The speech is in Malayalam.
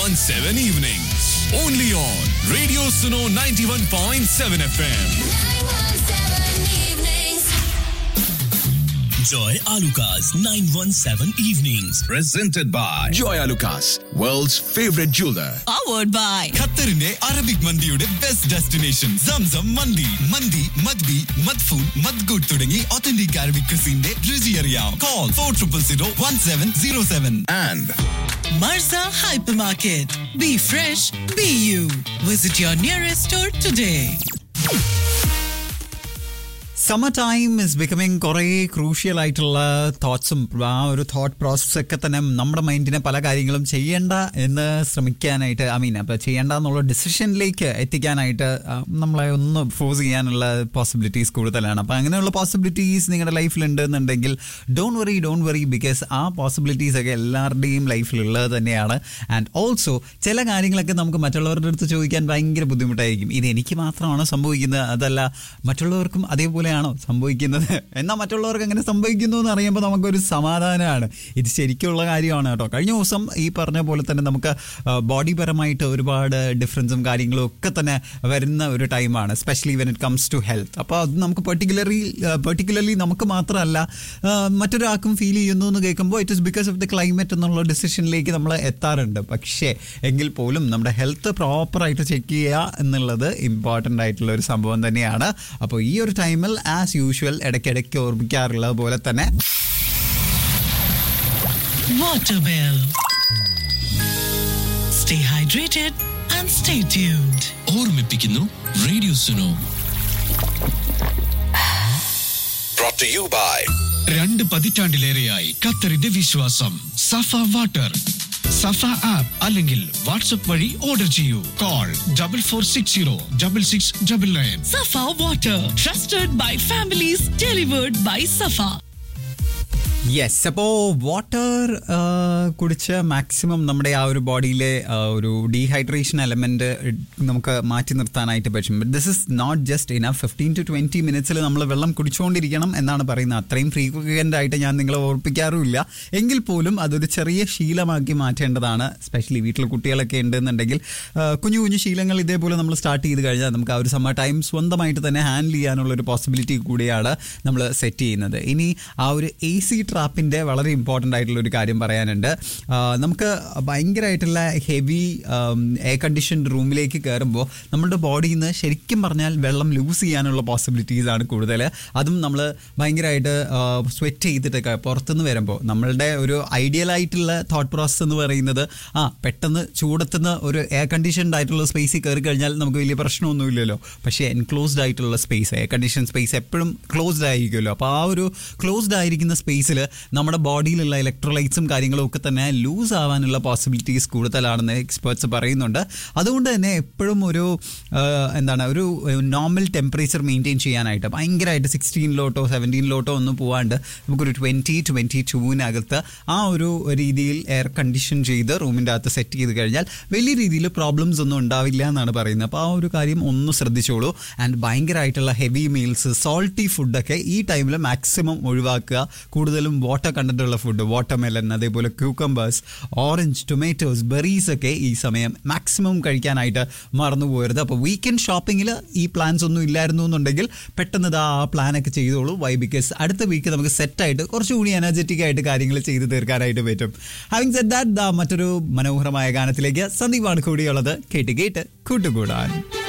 917 evenings. Only on Radio Suno 91.7 FM. Joy Alucas 917 Evenings. Presented by Joy Lucas, world's favorite jeweler. powered by ഖത്തറിന്റെ അറബിക് മന്തിയുടെ ബെസ്റ്റ് ഡെസ്റ്റിനേഷൻ സംസം മന്തി മന്തി മദ്ബി മദ്ഫൂൺ മദ്ഗുഡ് തുടങ്ങി ഒത്തന്റിക് അറബിക് ക്രിസിന്റെ രുചി അറിയാം call four triple zero one seven zero seven and Marza Hypermarket. Be fresh, be you. Visit your nearest store today. Summer time is becoming കുറേ ക്രൂഷ്യൽ ആയിട്ടുള്ള തോട്ട്സും ആ ഒരു തോട്ട് പ്രോസസ് ഒക്കെ തന്നെ നമ്മുടെ മൈൻഡിനെ പല കാര്യങ്ങളും ചെയ്യേണ്ട എന്ന് ശ്രമിക്കാനായിട്ട് ഐ മീൻ അപ്പോൾ ചെയ്യേണ്ട എന്നുള്ള ഡിസിഷനിലേക്ക് എത്തിക്കാനായിട്ട് ആ, നമ്മളെ ഒന്ന് ഫോഴ്സ് ചെയ്യാനുള്ള പോസിബിലിറ്റീസ് കൂടുതലാണ് അപ്പോൾ അങ്ങനെയുള്ള പോസിബിലിറ്റീസ് നിങ്ങളുടെ ലൈഫിൽ ഉണ്ടെന്നുണ്ടെങ്കിൽ don't worry don't worry because ആ പോസിബിലിറ്റീസ് ഒക്കെ എല്ലാവരുടെയും ലൈഫിലുള്ളത് തന്നെയാണ് ആൻഡ് ഓൾസോ ചില കാര്യങ്ങളൊക്കെ നമുക്ക് മറ്റുള്ളവരുടെ അടുത്ത് ചോദിക്കാൻ ഭയങ്കര ബുദ്ധിമുട്ടായിരിക്കും ഇത് എനിക്ക് മാത്രമാണോ സംഭവിക്കുന്നത് അതല്ല മറ്റുള്ളവർക്കും അതേപോലെയാണോ സംഭവിക്കുന്നത് എന്നാൽ മറ്റുള്ളവർക്ക് അങ്ങനെ സംഭവിക്കുന്നു എന്ന് അറിയുമ്പോൾ നമുക്കൊരു സമാധാനമാണ് ഇത് ശരിക്കുള്ള കാര്യമാണ് കേട്ടോ കഴിഞ്ഞ ദിവസം ഈ പറഞ്ഞ പോലെ തന്നെ നമുക്ക് ബോഡി പരമായിട്ട് ഒരുപാട് ഡിഫറൻസും കാര്യങ്ങളും ഒക്കെ തന്നെ വരുന്ന ഒരു ടൈമാണ് specially when it comes to health അപ്പോൾ അത് നമുക്ക് പെർട്ടിക്കുലറി പെർട്ടിക്കുലർലി നമുക്ക് മാത്രമല്ല ആ, മറ്റൊരാൾക്കും ഫീൽ ചെയ്യുന്നു എന്ന് കേൾക്കുമ്പോൾ it is because of the climate എന്നുള്ള ഡിസിഷനിലേക്ക് നമ്മൾ എത്താറുണ്ട് പക്ഷേ എങ്കിൽ പോലും നമ്മുടെ ഹെൽത്ത് പ്രോപ്പറായിട്ട് ചെക്ക് ചെയ്യുക എന്നുള്ളത് ഇമ്പോർട്ടൻ്റ് ആയിട്ടുള്ള ഒരു സംഭവം തന്നെയാണ് അപ്പോൾ ഈ ഒരു ടൈമിൽ ആസ് യൂഷ്വൽ ഇടയ്ക്കിടയ്ക്ക് ഓർമ്മിക്കാറുള്ളത് പോലെ തന്നെ Waterwell. Stay hydrated and stay tuned. ഓർമ്മിപ്പിക്കുന്നു radio Suno brought to you by രണ്ട് പതിറ്റാണ്ടിലേറെയായി ഖത്തറിന്റെ വിശ്വാസം സഫ വാട്ടർ സഫ ആപ്പ് അല്ലെങ്കിൽ വാട്സ്ആപ്പ് വഴി ഓർഡർ ചെയ്യൂ call double four six zero double six double nine Safa Water. Trusted by families. Delivered by Safa. Yes അപ്പോൾ വാട്ടർ കുടിച്ച് മാക്സിമം നമ്മുടെ ആ ഒരു ബോഡിയിലെ ആ, ഒരു ഡീഹൈഡ്രേഷൻ എലമെന്റ് നമുക്ക് മാറ്റി നിർത്താനായിട്ട് പറ്റും but this is not just enough fifteen to twenty മിനിറ്റ്സിൽ നമ്മൾ വെള്ളം കുടിച്ചുകൊണ്ടിരിക്കണം എന്നാണ് പറയുന്നത് അത്രയും ഫ്രീക്വൻ്റ് ആയിട്ട് ഞാൻ നിങ്ങളെ ഓർപ്പിക്കാറുമില്ല എങ്കിൽ പോലും അതൊരു ചെറിയ ശീലമാക്കി മാറ്റേണ്ടതാണ് സ്പെഷ്യലി വീട്ടിൽ കുട്ടികളൊക്കെ ഉണ്ടെന്നുണ്ടെങ്കിൽ ആ, കുഞ്ഞു കുഞ്ഞു ശീലങ്ങൾ ഇതേപോലെ നമ്മൾ സ്റ്റാർട്ട് ചെയ്ത് കഴിഞ്ഞാൽ നമുക്ക് ആ ഒരു സമ്മർ ടൈം സ്വന്തമായിട്ട് തന്നെ ഹാൻഡിൽ ചെയ്യാനുള്ള ഒരു പോസിബിലിറ്റി കൂടിയാണ് നമ്മൾ സെറ്റ് ചെയ്യുന്നത് ഇനി ആ ഒരു എ സി ട്രാപ്പിൻ്റെ വളരെ ഇമ്പോർട്ടൻ്റ് ആയിട്ടുള്ള ഒരു കാര്യം പറയാനുണ്ട് ആ, നമുക്ക് ഭയങ്കരമായിട്ടുള്ള ഹെവി എയർ കണ്ടീഷൻ റൂമിലേക്ക് കയറുമ്പോൾ നമ്മുടെ ബോഡിയിൽ നിന്ന് ശരിക്കും പറഞ്ഞാൽ വെള്ളം ലൂസ് ചെയ്യാനുള്ള പോസിബിലിറ്റീസ് ആണ് കൂടുതൽ അതും നമ്മൾ ഭയങ്കരമായിട്ട് സ്വെറ്റ് ചെയ്തിട്ടൊക്കെ പുറത്തുനിന്ന് വരുമ്പോൾ നമ്മളുടെ ഒരു ഐഡിയൽ ആയിട്ടുള്ള തോട്ട് പ്രോസസ്സ് എന്ന് പറയുന്നത് ആ പെട്ടെന്ന് ചൂടത്തുനിന്ന് ഒരു എയർ കണ്ടീഷൻഡ് ആയിട്ടുള്ള സ്പേസിൽ കയറി കഴിഞ്ഞാൽ നമുക്ക് വലിയ പ്രശ്നമൊന്നുമില്ലല്ലോ പക്ഷേ എൻക്ലോസ്ഡ് ആയിട്ടുള്ള സ്പേസ് എയർ കണ്ടീഷൻ സ്പേസ് എപ്പോഴും ക്ലോസ്ഡ് ആയിരിക്കുമല്ലോ അപ്പോൾ ആ ഒരു ക്ലോസ്ഡ് ആയിരിക്കുന്ന സ്പേസിൽ നമ്മുടെ ബോഡിയിലുള്ള ഇലക്ട്രോലൈറ്റ്സും കാര്യങ്ങളും ഒക്കെ തന്നെ ലൂസ് ആവാനുള്ള പോസിബിലിറ്റീസ് കൂടുതലാണെന്ന് എക്സ്പേർട്സ് പറയുന്നുണ്ട് അതുകൊണ്ട് തന്നെ എപ്പോഴും ഒരു ആ, എന്താണ് ഒരു നോർമൽ ടെമ്പറേച്ചർ മെയിൻറ്റെയിൻ ചെയ്യാനായിട്ട് ഭയങ്കരമായിട്ട് സിക്സ്റ്റീനിലോട്ടോ സെവൻറ്റീനിലോട്ടോ ഒന്നും പോവാണ്ട് നമുക്കൊരു ട്വൻറ്റി ട്വൻറ്റി ടൂവിനകത്ത് ആ ഒരു രീതിയിൽ എയർ കണ്ടീഷൻ ചെയ്ത് റൂമിൻ്റെ അകത്ത് സെറ്റ് ചെയ്ത് കഴിഞ്ഞാൽ വലിയ രീതിയിൽ പ്രോബ്ലംസ് ഒന്നും ഉണ്ടാവില്ല എന്നാണ് പറയുന്നത് അപ്പോൾ ആ ഒരു കാര്യം ഒന്ന് ശ്രദ്ധിച്ചോളൂ ആൻഡ് ഭയങ്കരമായിട്ടുള്ള ഹെവി മീൽസ് സോൾട്ടി ഫുഡൊക്കെ ഈ ടൈമിൽ മാക്സിമം ഒഴിവാക്കുക കൂടുതലും വാട്ടർ കണ്ടന്റുള്ള ഫുഡ് വാട്ടർ മെലൻ അതേപോലെ ക്യൂക്കംബേഴ്സ് ഓറഞ്ച് ടൊമാറ്റോസ് ബെറീസ് ഒക്കെ ഈ സമയം മാക്സിമം കഴിക്കാനായിട്ട് മറന്നു പോകരുത് അപ്പോൾ വീക്കെൻഡ് ഷോപ്പിങ്ങിൽ ഈ പ്ലാൻസ് ഒന്നും ഇല്ലായിരുന്നു എന്നുണ്ടെങ്കിൽ പെട്ടെന്ന് ഇതാ ആ പ്ലാനൊക്കെ ചെയ്തോളൂ വൈ ബിക്കോസ് അടുത്ത വീക്ക് നമുക്ക് സെറ്റായിട്ട് കുറച്ചുകൂടി എനർജറ്റിക് ആയിട്ട് കാര്യങ്ങൾ ചെയ്ത് തീർക്കാനായിട്ട് പറ്റും ഹാവിങ് സെറ്റ് ദാറ്റ് ദാ മറ്റൊരു മനോഹരമായ ഗാനത്തിലേക്ക് സന്ദീപാണ് കൂടിയുള്ളത് കേട്ട് കേട്ട് കൂട്ടുകൂടാൻ